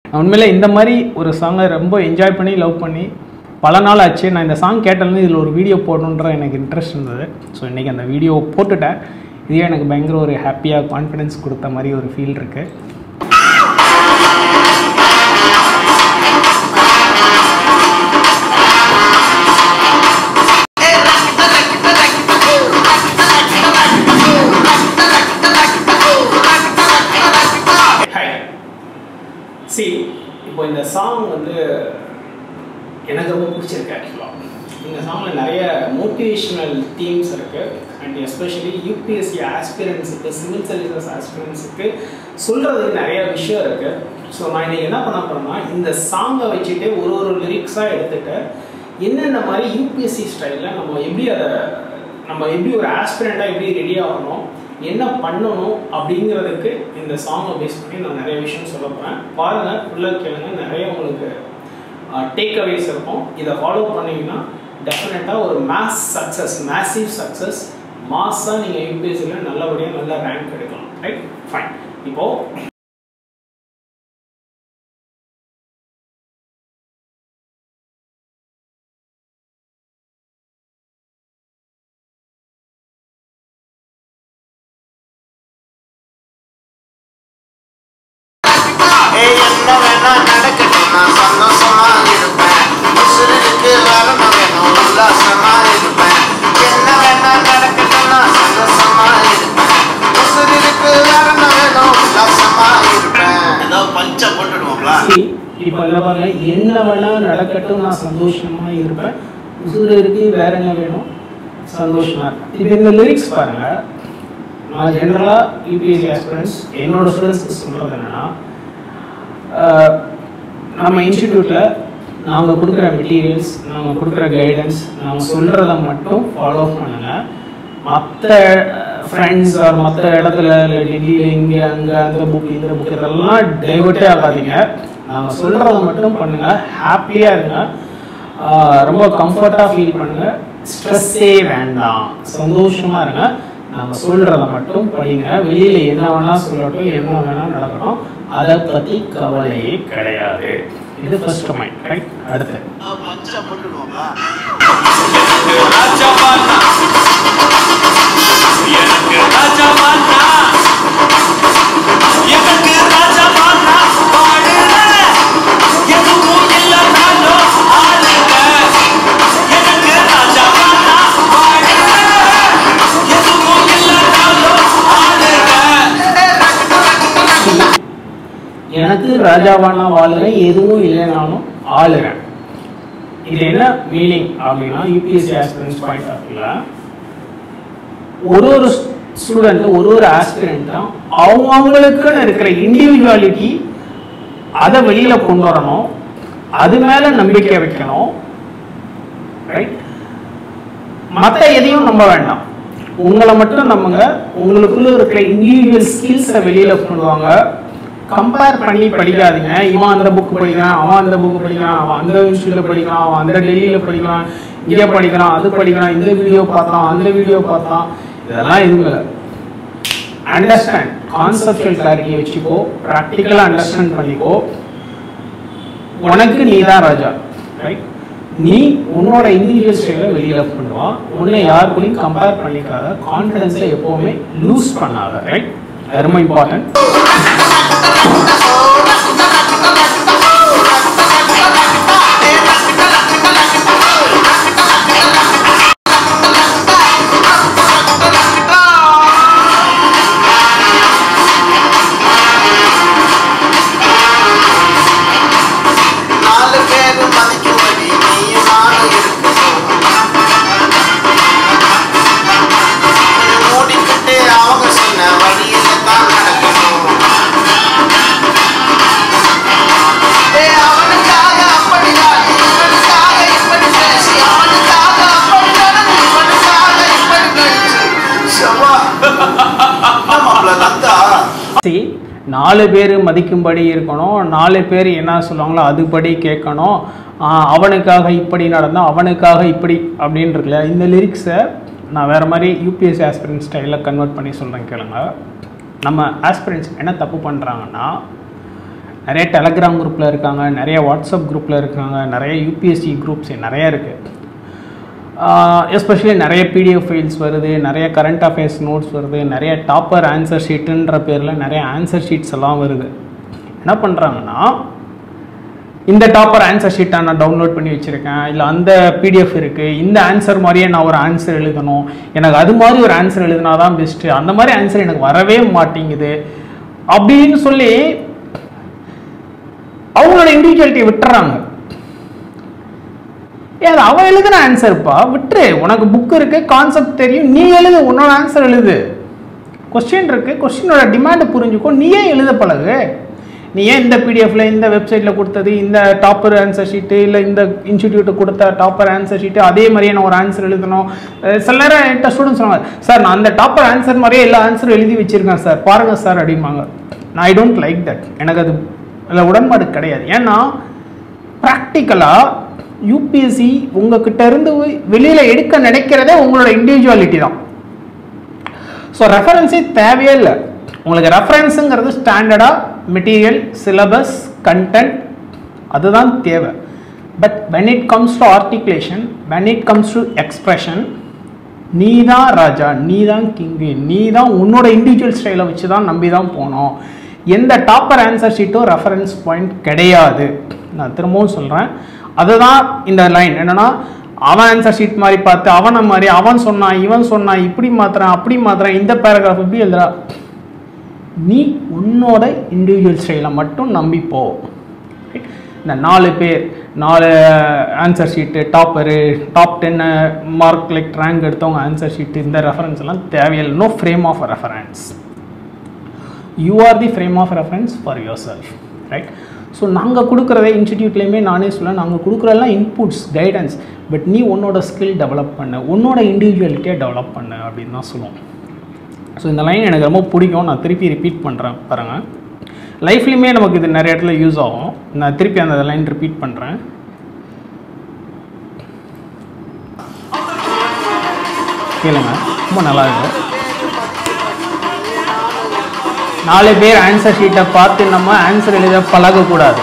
உண்மையிலே இந்த மாதிரி ஒரு சாங்கை ரொம்ப என்ஜாய் பண்ணி லவ் பண்ணி பல நாள் ஆச்சு நான் இந்த சாங் கேட்டதுலேருந்து இதில் ஒரு வீடியோ போடணுன்ற எனக்கு இன்ட்ரெஸ்ட் இருந்தது ஸோ இன்றைக்கி அந்த வீடியோ போட்டுட்டேன் இதே எனக்கு பயங்கர ஒரு ஹாப்பியாக கான்ஃபிடென்ஸ் கொடுத்த மாதிரி ஒரு ஃபீல் இருக்குது ஹாய் சி இப்போ இந்த சாங் வந்து எனக்கு ரொம்ப பிடிச்சிருக்கு ஆக்சுவலாக இந்த சாங்கில் நிறைய மோட்டிவேஷனல் தீம்ஸ் இருக்குது அண்ட் எஸ்பெஷலி யூபிஎஸ்சி ஆஸ்பிரன்ஸுக்கு சிவில் சர்வீசஸ் ஆஸ்பிரன்ஸுக்கு சொல்கிறதுக்கு நிறைய விஷயம் இருக்குது ஸோ நான் இன்னைக்கு என்ன பண்ண போகிறேன்னா இந்த சாங்கை வச்சுட்டு ஒரு ஒரு லிரிக்ஸாக எடுத்துகிட்டு என்னென்ன மாதிரி யூபிஎஸ்சி ஸ்டைலில் நம்ம எப்படி அதை நம்ம எப்படி ஒரு ஆஸ்பிரண்ட்டாக எப்படி ரெடி ஆகணும் என்ன பண்ணணும் அப்படிங்கிறதுக்கு இந்த சாங்கை பேஸ் பண்ணி நான் நிறைய விஷயம் சொல்ல போகிறேன் பாருங்கள் ஃபுல்லாக கேளுங்க நிறைய உங்களுக்கு டேக் அவேஸ் இருக்கும் இதை ஃபாலோ பண்ணீங்கன்னா டெஃபினட்டாக ஒரு மேஸ் சக்ஸஸ் மேசிவ் சக்ஸஸ் மாஸாக நீங்கள் யூபிஎஸ்சியில் நல்லபடியாக நல்ல ரேங்க் எடுக்கலாம் ரைட் ஃபைன் இப்போது ஏய், என்ன வேணா நடக்கட்டும் நான் சந்தோஷமா இருப்பேன் உசுருக்கு வரணும் வேணும் உல்லாசமா இருப்பேன் என்ன வேணா நடக்கட்டும் நான் சந்தோஷமா இருப்பேன் உசுருக்கு வரணும் வேணும் உல்லாசமா இருப்பேன் ஏதோ பஞ்ச போட்டுடுவோம்ல இப்போ இதில் பாருங்க என்ன வேணால் நடக்கட்டும் நான் சந்தோஷமாக இருப்பேன் உசுறு இருக்கு வேற என்ன வேணும் சந்தோஷமா இருப்பேன் இப்போ இந்த லிரிக்ஸ் பாருங்க நான் ஜென்ரலாக யூபிஎஸ்சி ஆஸ்பிரன்ஸ் என்னோட ஸ்டூடெண்ட்ஸ்க்கு சொல்கிறது என்னன்னா ஆஹ், நம்ம இன்ஸ்டிடியூட்டில் நாங்கள் கொடுக்குற மெட்டீரியல்ஸ் நாங்கள் கொடுக்குற கைடன்ஸ் நாங்கள் சொல்கிறத மட்டும் ஃபாலோ பண்ணுங்கள் மற்ற ஃப்ரெண்ட்ஸ் ஆர் மற்ற இடத்துல இல்லை டெல்லியில் இங்கே அங்கே அந்த புக் இந்த புக் இதெல்லாம் டைவர்ட்டே ஆகாதீங்க நாங்கள் சொல்கிறத மட்டும் பண்ணுங்கள் ஹாப்பியாக இருங்க ஆஹ், ரொம்ப கம்ஃபர்ட்டாக ஃபீல் பண்ணுங்கள் ஸ்ட்ரெஸ்ஸே வேண்டாம் சந்தோஷமாக இருங்க நாங்கள் சொல்கிறத மட்டும் படிங்க வெளியில் என்ன வேணால் சொல்லட்டும் என்ன வேணால் நடக்கட்டும் அதை பற்றி கவலையே கிடையாது இது ஃபர்ஸ்ட் மைண்ட் ரைட் அடுத்து ஏதோ பஞ்ச போட்டுடுவோம்ல ராஜாவானா எனக்கு ராஜாவானா எனக்கு ராஜாவானா பாடுற எதுவும் இல்லைனாலும் ஆளுங்க எனக்கு ராஜாவானா பாடுற எதுவும் இல்லைனாலும் ஆளுங்க எனக்கு ராஜாவானா வாழுறேன் எதுவும் இல்லைனாலும் ஆளுறேன் இது என்ன மீனிங் அப்படின்னா யூபிஎஸ்சி ஆஸ்பிரன்ஸ் பாயிண்ட் ஆஃப் வியூவில் ஒரு ஒரு ஸ்டூடெண்ட் ஒரு ஒரு ஆஸ்பிரண்ட்டும் அவங்கவுங்களுக்குன்னு இருக்கிற இண்டிவிஜுவாலிட்டி அதை வெளியில கொண்டு வரணும் அது மேல நம்பிக்கை வைக்கணும் ரைட் மற்ற எதையும் நம்ப வேண்டாம் உங்களை மட்டும் நம்புங்க உங்களுக்குள்ள இருக்கிற இண்டிவிஜுவல் ஸ்கில்ஸை வெளியில கொண்டு வாங்க கம்பேர் பண்ணி படிக்காதீங்க இவன் அந்த புக் படிக்கிறான் அவன் அந்த புக் படிக்கிறான் அவன் அந்த இன்ஸ்டியூட்ல படிக்கிறான் அவன் அந்த டெல்லியில படிக்கிறான் இங்கே படிக்கிறான் அது படிக்கிறான் இந்த வீடியோ பார்த்தான் அந்த வீடியோ பார்த்தான் இதெல்லாம் எதுவும் இல்லை அண்டர்ஸ்டாண்ட் கான்செப்டுவல் கிளாரிட்டி வச்சுக்கோ ப்ராக்டிக்கலாக அண்டர்ஸ்டாண்ட் பண்ணிக்கோ உனக்கு நீ தான் ராஜா ரைட் நீ உன்னோட இண்டிவிஜுவல் ஸ்டைல வெளியில பண்ணுவா உன்னை யார் கூடயும் கம்பேர் பண்ணிக்காத கான்ஃபிடன்ஸை எப்பவுமே லூஸ் பண்ணாத ரைட் ரொம்ப இம்பார்ட்டன்ட் நாலு பேரு மதிக்கும்படி நீயும் நானும் இருக்கணும் இது மூடிக்கிட்டு அவங்க சொன்ன வழியில தான் நடக்கணும் ஏய், அவனுக்காக அப்படி ஆடி, இவனுக்காக இப்படி பேசி, அவனுக்காக அப்படி நடந்து, இவனுக்காக இப்படி நடிச்சு. செவ்வா. என்ன மாப்பிள்ளை, லந்தா? See, நாலு பேர் மதிக்கும்படி இருக்கணும் நாலு பேர் என்ன சொல்லுவாங்களோ அதுபடி கேட்கணும் ஆஹ் அவனுக்காக இப்படி நடந்தால் அவனுக்காக இப்படி அப்படின்னு இருக்குல்ல இந்த லிரிக்ஸை நான் வேறு மாதிரி யூபிஎஸ்சி ஆஸ்பிரன்ஸ் ஸ்டைலில் கன்வெர்ட் பண்ணி சொல்கிறேன் கேளுங்க நம்ம ஆஸ்பிரன்ஸ் என்ன தப்பு பண்ணுறாங்கன்னா நிறைய டெலகிராம் குரூப்பில் இருக்காங்க நிறைய வாட்ஸ்அப் குரூப்பில் இருக்காங்க நிறைய யூபிஎஸ்சி குரூப்ஸ் நிறைய இருக்குது எஸ்பெஷலி நிறைய பிடிஎஃப் ஃபைல்ஸ் வருது நிறைய கரண்ட் அஃபேர்ஸ் நோட்ஸ் வருது நிறைய டாப்பர் ஆன்சர் ஷீட்டுன்ற பேரில் நிறைய ஆன்சர் ஷீட்ஸ் எல்லாம் வருது என்ன பண்ணுறாங்கன்னா இந்த டாப்பர் ஆன்சர் ஷீட்டை நான் டவுன்லோட் பண்ணி வச்சுருக்கேன் இல்லை அந்த பிடிஎஃப் இருக்குது இந்த ஆன்சர் மாதிரியே நான் ஒரு ஆன்சர் எழுதணும் எனக்கு அது மாதிரி ஒரு ஆன்சர் எழுதினா தான் பெஸ்ட்டு அந்த மாதிரி ஆன்சர் எனக்கு வரவே மாட்டேங்குது அப்படின்னு சொல்லி அவங்களோட இண்டிவிஜுவாலிட்டியை விட்டுறாங்க ஏ அது அவன் எழுதுன ஆன்சர்ப்பா விட்டுரு உனக்கு புக் இருக்கு கான்செப்ட் தெரியும் நீ எழுது உன்னோட ஆன்சர் எழுது கொஸ்டின் இருக்கு கொஸ்டினோட டிமாண்டை புரிஞ்சுக்கோ நீயே எழுத பழகு நீ ஏன் இந்த பிடிஎஃப்ல இந்த வெப்சைட்டில் கொடுத்தது இந்த டாப்பர் ஆன்சர் ஷீட்டு இல்லை இந்த இன்ஸ்டிடியூட்டு கொடுத்த டாப்பர் ஆன்சர் ஷீட்டு அதே மாதிரியே நான் ஒரு ஆன்சர் எழுதணும் அஹ் சில நேரம் என்கிட்ட ஸ்டூடெண்ட்ஸ் சொன்னாங்க சார் நான் அந்த டாப்பர் ஆன்சர் மாதிரியே எல்லா ஆன்சரும் எழுதி வச்சிருக்கேன் சார் பாருங்க சார் அப்படிம்பாங்க நான் ஐ டோன்ட் லைக் தட் எனக்கு அது அதில் உடன்பாடு கிடையாது ஏன்னா ப்ராக்டிக்கலாக யூபிஎஸ்சி உங்ககிட்ட இருந்து வெளியில் எடுக்க நினைக்கிறதே உங்களோட இண்டிவிஜுவாலிட்டி தான் ஸோ ரெஃபரன்ஸே தேவையே இல்லை உங்களுக்கு ரெஃபரன்ஸுங்கிறது ஸ்டாண்டர்டாக மெட்டீரியல் சிலபஸ் கண்டென்ட் அதுதான் தேவை but when it comes to articulation when it comes to expression நீ தான் ராஜா நீ தான் கிங்கு நீ தான் உன்னோட இண்டிவிஜுவல் ஸ்டைலை வச்சு தான் நம்பி தான் போனோம் எந்த டாப்பர் ஆன்சர் ஷீட்டும் ரெஃபரன்ஸ் பாயிண்ட் கிடையாது நான் திரும்பவும் சொல்கிறேன் அதுதான் இந்த லைன் என்னன்னா அவன் ஆன்சர் ஷீட் மாதிரி பார்த்து அவனை மாதிரி அவன் சொன்னான் இவன் சொன்னான் இப்படி மாத்துறான் அப்படி மாத்துறான் இந்த பேராகிராஃப் இப்படி எழுதுறா நீ உன்னோட இண்டிவிஜுவல் ஸ்டைலை மட்டும் நம்பி போ Right? இந்த நாலு பேர் நாலு ஆன்சர் ஷீட்டு டாப்பரு டாப் டென்னு மார்க் லைக் ரேங்க் எடுத்தவங்க ஆன்சர் ஷீட்டு இந்த ரெஃபரன்ஸ் எல்லாம் தேவையில்லை no frame of reference you are the frame of reference for yourself right so நாங்கள் கொடுக்குறதே இன்ஸ்டிடியூட்லேயுமே நானே சொல்ல நாங்கள் கொடுக்குறதெல்லாம் இன்புட்ஸ் கைடன்ஸ் பட் நீ உன்னோட ஸ்கில் டெவலப் பண்ணு உன்னோட இண்டிவிஜுவலிட்டியை டெவலப் பண்ணு அப்படின்னு தான் சொல்லுவோம் ஸோ இந்த லைன் எனக்கு ரொம்ப பிடிக்கும் நான் திருப்பி ரிப்பீட் பண்ணுறேன் பாருங்கள் லைஃப்லையுமே நமக்கு இது நிறைய இடத்துல யூஸ் ஆகும் நான் திருப்பி அந்த லைன் ரிப்பீட் பண்ணுறேன் கேளுங்க ரொம்ப நல்லா இருக்கு நாலு பேர் ஆன்சர் ஷீட்டை பார்த்து நம்ம ஆன்சர் எழுத பழகக்கூடாது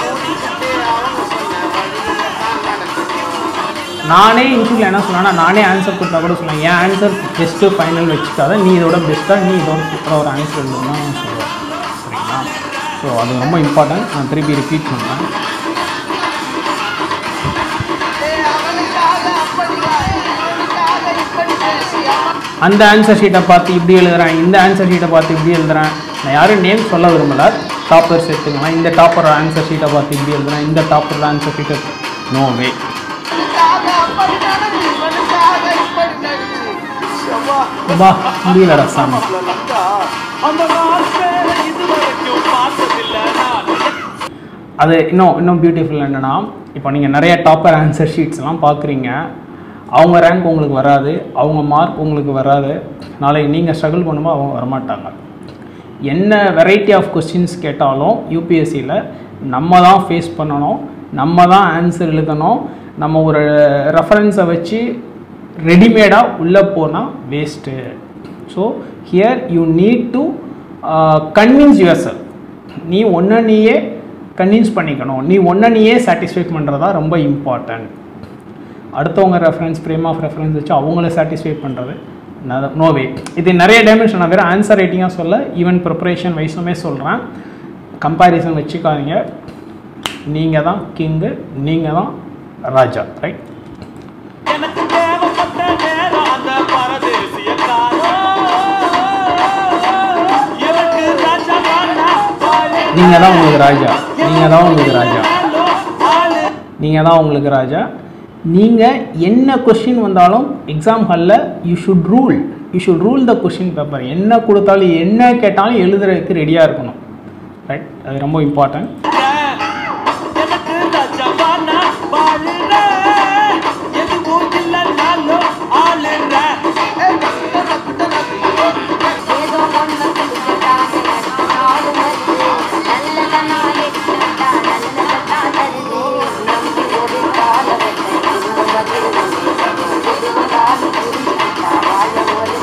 நானே இன்ஸ்டியூட்டில் என்ன சொன்னேன்னா நானே ஆன்சர் கொடுத்தா கூட சொன்னேன் என் ஆன்சர் பெஸ்ட்டு ஃபைனல் வச்சுக்காத நீ இதோட பெஸ்ட்டாக நீ இதோட சூப்பராக ஒரு ஆன்சர் எழுதணும்னு நான் சொல்லுவேன் சரிங்களா ஸோ அது ரொம்ப இம்பார்ட்டன்ட் நான் திருப்பி ரிப்பீட் பண்ணுறேன் அந்த ஆன்சர் ஷீட்டை பார்த்து இப்படி எழுதுறேன் இந்த ஆன்சர் ஷீட்டை பார்த்து இப்படி எழுதுறேன் நான் யாரும் நேம் சொல்ல விரும்பல டாப்பர்ஸ் எடுத்துக்கலாம் இந்த டாப்பர் ஆன்சர் ஷீட்டை பார்த்து இப்படி எழுதுறேன் இந்த டாப்பர் ஆன்சர் ஷீட்டை நோ வே பா முடியலடா சாமி அந்த வார்த்தை இதுவரைக்கும் பார்த்ததில்லை நான் அது இன்னும் இன்னும் பியூட்டிஃபுல் என்னென்னா இப்போ நீங்கள் நிறைய டாப்பர் ஆன்சர் ஷீட்ஸ்லாம் பார்க்குறீங்க அவங்க ரேங்க் உங்களுக்கு வராது அவங்க மார்க் உங்களுக்கு வராது நாளைக்கு நீங்கள் ஸ்ட்ரகிள் பண்ணும்போது அவங்க வரமாட்டாங்க என்ன வெரைட்டி ஆஃப் கொஸ்டின்ஸ் கேட்டாலும் யூபிஎஸ்சியில் நம்ம தான் ஃபேஸ் பண்ணணும் நம்ம தான் ஆன்சர் எழுதணும் நம்ம ஒரு ரெஃபரன்ஸை வச்சு ரெடிமேடாக உள்ளே போனால் waste so here you need to convince yourself நீ ஒன்றை நீயே கன்வின்ஸ் பண்ணிக்கணும் நீ ஒன்றை நீயே சாட்டிஸ்ஃபை பண்ணுறதா ரொம்ப இம்பார்ட்டன்ட் அடுத்தவங்க ரெஃபரன்ஸ் ஃப்ரேம் ஆஃப் ரெஃபரன்ஸ் வச்சு அவங்கள சாட்டிஸ்ஃபை பண்ணுறது நோ வே இது நிறைய டைமென்ஷன் நான் வெறும் ஆன்சர் ரைட்டிங்காக சொல்ல ஈவன் ப்ரிப்பரேஷன் வைஸுமே சொல்கிறேன் கம்பேரிசன் வச்சுக்காதீங்க நீங்கள் தான் கிங்கு நீங்கள் தான் ராஜா ரைட் எனக்கு தேவைப்பட்ட நேரம் அந்த பரதேசிய எனக்கு ராஜா வாழா வாழ நீங்கள் தான் உங்களுக்கு ராஜா நீங்கள் தான் உங்களுக்கு ராஜா ஆளு நீங்கள் தான் உங்களுக்கு ராஜா நீங்கள் என்ன கொஷின் வந்தாலும் எக்ஸாம் ஹாலில் you should rule you should rule the question paper என்ன கொடுத்தாலும் என்ன கேட்டாலும் எழுதுறதுக்கு ரெடியாக இருக்கணும் ரைட் அது ரொம்ப இம்பார்ட்டன்ட் எனக்கு ராஜா வாழா வாழுற எதுவும் இல்லைனாலும் ஆளுற ஏதோ ஒன்று கொடுத்துட்டாங்க நாடு வந்து நல்லதனா எட்டுட்டா நல்லதா தருது நம்பி ஒரு கால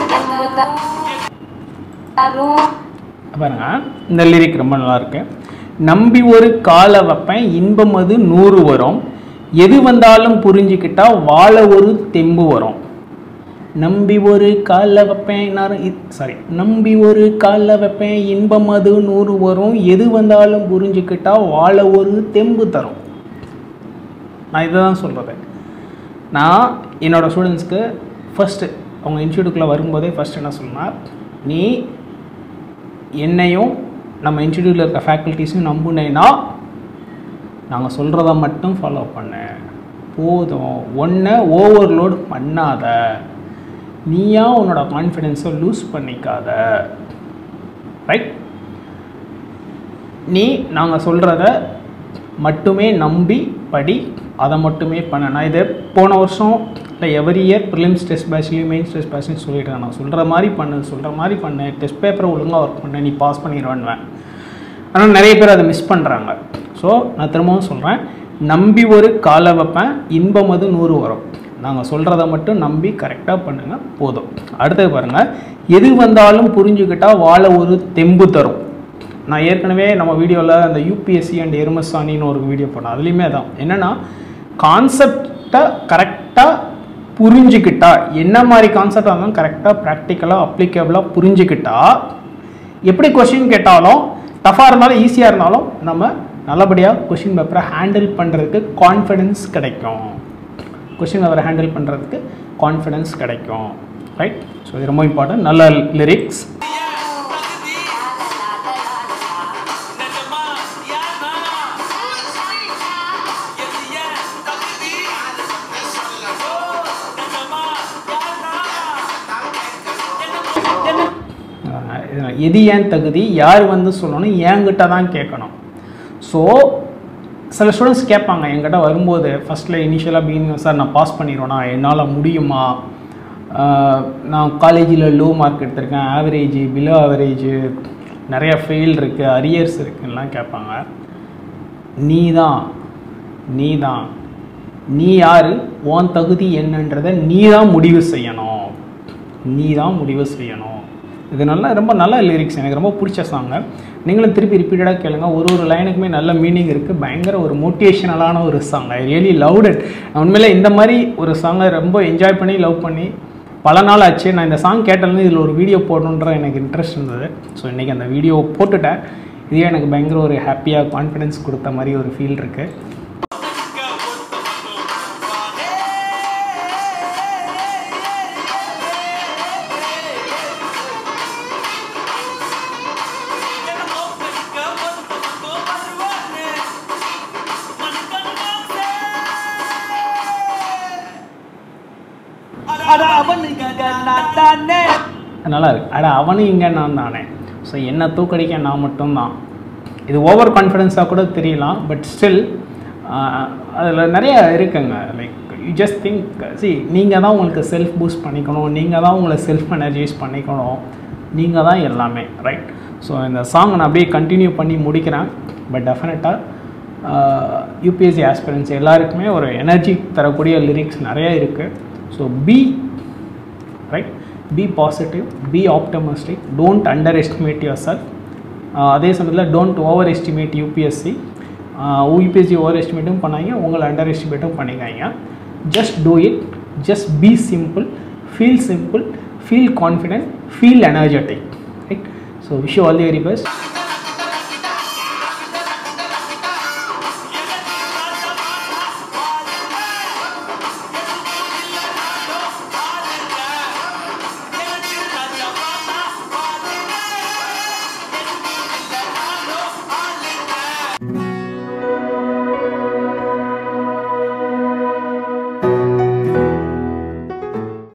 வரும் பாருங்க இந்த லிரிக் ரொம்ப நல்லா இருக்கு நம்பி ஒரு காலை வைப்பேன் இன்பம் அது நூறு வரும் எது வந்தாலும் புரிஞ்சுக்கிட்டா வாழ ஒரு தெம்பு வரும் நம்பி ஒரு காலை வைப்பேன் சாரி நம்பி ஒரு காலை வைப்பேன் இன்பம் அது நூறு வரும் எது வந்தாலும் புரிஞ்சுக்கிட்டா வாழ ஒரு தெம்பு தரும் நான் இதை தான் சொல்கிறது நான் என்னோடய ஸ்டூடெண்ட்ஸ்க்கு ஃபஸ்ட்டு அவங்க இன்ஸ்டியூட்டுக்குள்ளே வரும்போதே ஃபஸ்ட் என்ன சொன்னால் நீ என்னையும் நம்ம இன்ஸ்டியூட்டில் இருக்க ஃபேக்கல்ட்டிஸையும் நம்புனேன்னா நாங்கள் சொல்கிறத மட்டும் ஃபாலோ பண்ணு போதும் ஒன்றை ஓவர்லோட் பண்ணாத நீயா உன்னோட கான்ஃபிடென்ஸை லூஸ் பண்ணிக்காத ரைட் நீ நாங்கள் சொல்கிறத மட்டுமே நம்பி படி அதை மட்டுமே பண்ண நான் இதை போன வருஷம் இல்லை எவரி இயர் ப்ரிலிம்ஸ் டெஸ்ட் பேட்ச்லேயும் மெயின்ஸ் டெஸ்ட் பேட்ச்லையும் சொல்லிட்டேன் நான் சொல்கிற மாதிரி பண்ணு சொல்கிற மாதிரி பண்ணு டெஸ்ட் பேப்பரை ஒழுங்காக ஒர்க் பண்ணு நீ பாஸ் பண்ணிடுவேன்னுவேன் ஆனால் நிறைய பேர் அதை மிஸ் பண்ணுறாங்க ஸோ நான் திரும்பவும் சொல்கிறேன் நம்பி ஒரு காலை வைப்பேன் இன்பம் அது நூறு வரும் நாங்கள் சொல்கிறத மட்டும் நம்பி கரெக்டாக பண்ணுங்கள் போதும் அடுத்தது பாருங்கள் எது வந்தாலும் புரிஞ்சுக்கிட்டா வாழ ஒரு தெம்பு தரும் நான் ஏற்கனவே நம்ம வீடியோவில் அந்த யூபிஎஸ்சி அண்ட் எருமசானின்னு ஒரு வீடியோ போனேன் அதுலேயுமே தான் என்னென்னா கான்செப்டை கரெக்டாக புரிஞ்சுக்கிட்டா என்ன மாதிரி கான்செப்டாக இருந்தாலும் கரெக்டாக ப்ராக்டிக்கலாக அப்ளிகபிளாக புரிஞ்சுக்கிட்டா எப்படி கொஷின் கேட்டாலும் டஃபாக இருந்தாலும் ஈஸியாக இருந்தாலும் நம்ம நல்லபடியாக கொஷின் பேப்பரை ஹேண்டில் பண்ணுறதுக்கு கான்ஃபிடென்ஸ் கிடைக்கும் கொஷின் பேப்பரை ஹேண்டில் பண்ணுறதுக்கு கான்ஃபிடென்ஸ் கிடைக்கும் ரைட் ஸோ இது ரொம்ப இம்பார்ட்டன்ட் நல்ல லிரிக்ஸ் நிஜமா யாரா எது ஏன் தகுதி நிஜமா யாரா ஆஹ் இது- எது ஏன் தகுதி யார் வந்து சொல்லணும் என்கிட்ட தான் கேட்கணும் ஸோ சில ஸ்டூடெண்ட்ஸ் கேட்பாங்க என்கிட்ட வரும்போது ஃபஸ்ட்டில் இனிஷியலாக பிகினிங் சார் நான் பாஸ் பண்ணிடுவேனா என்னால் முடியுமா ஆஹ் நான் காலேஜில் லோ மார்க் எடுத்திருக்கேன் ஆவரேஜ் பிலோ ஆவரேஜ் நிறைய ஃபெயில் இருக்குது அரியர்ஸ் இருக்குன்னெலாம் கேட்பாங்க நீ தான் நீ தான் நீ யார் உன் தகுதி என்னன்றதை நீ தான் முடிவு செய்யணும் நீ தான் முடிவு செய்யணும் இது நல்லா ரொம்ப நல்ல லிரிக்ஸ் எனக்கு ரொம்ப பிடிச்ச சாங்க நீங்களும் திருப்பி ரிப்பீட்டடாக கேளுங்க ஒரு ஒரு லைனுக்குமே நல்ல மீனிங் இருக்குது பயங்கர ஒரு மோட்டிவேஷனலான ஒரு song I really loved it உண்மையில இந்த மாதிரி ஒரு சாங்கை ரொம்ப என்ஜாய் பண்ணி லவ் பண்ணி பல நாள் ஆச்சு நான் இந்த சாங் கேட்டதுலேருந்து இதில் ஒரு வீடியோ போடணுன்ற எனக்கு இன்ட்ரெஸ்ட் இருந்தது ஸோ இன்றைக்கி அந்த வீடியோ போட்டுட்டேன் இதுவே எனக்கு பயங்கர ஒரு ஹாப்பியாக கான்ஃபிடென்ஸ் கொடுத்த மாதிரி ஒரு ஃபீல் இருக்குது நல்லா இருக்கு அட அவனும் இங்கே நான் தானே ஸோ என்னை தூக்கடிக்க நான் மட்டும்தான் இது ஓவர் கான்ஃபிடென்ஸாக கூட தெரியலாம் பட் ஸ்டில் அதில் நிறைய இருக்குங்க like you just think see நீங்கள் தான் உங்களுக்கு செல்ஃப் பூஸ்ட் பண்ணிக்கணும் நீங்கள் தான் உங்களை செல்ஃப் எனர்ஜைஸ் பண்ணிக்கணும் நீங்கள் தான் எல்லாமே ரைட் ஸோ இந்த சாங் நான் அப்படியே கண்டினியூ பண்ணி முடிக்கிறேன் பட் டெஃபினட்டாக யூபிஎஸ்சி ஆஸ்பிரன்ஸ் எல்லாருக்குமே ஒரு எனர்ஜி தரக்கூடிய லிரிக்ஸ் நிறைய இருக்குது so be right be positive be optimistic don't underestimate yourself அதே சமயத்தில் don't overestimate UPSC UPSC ஓவர் எஸ்டிமேட்டும் பண்ணாங்க உங்களை அண்டர் எஸ்டிமேட்டும் பண்ணிக்காங்க just do it just be simple feel simple feel confident feel energetic right so wish all the very best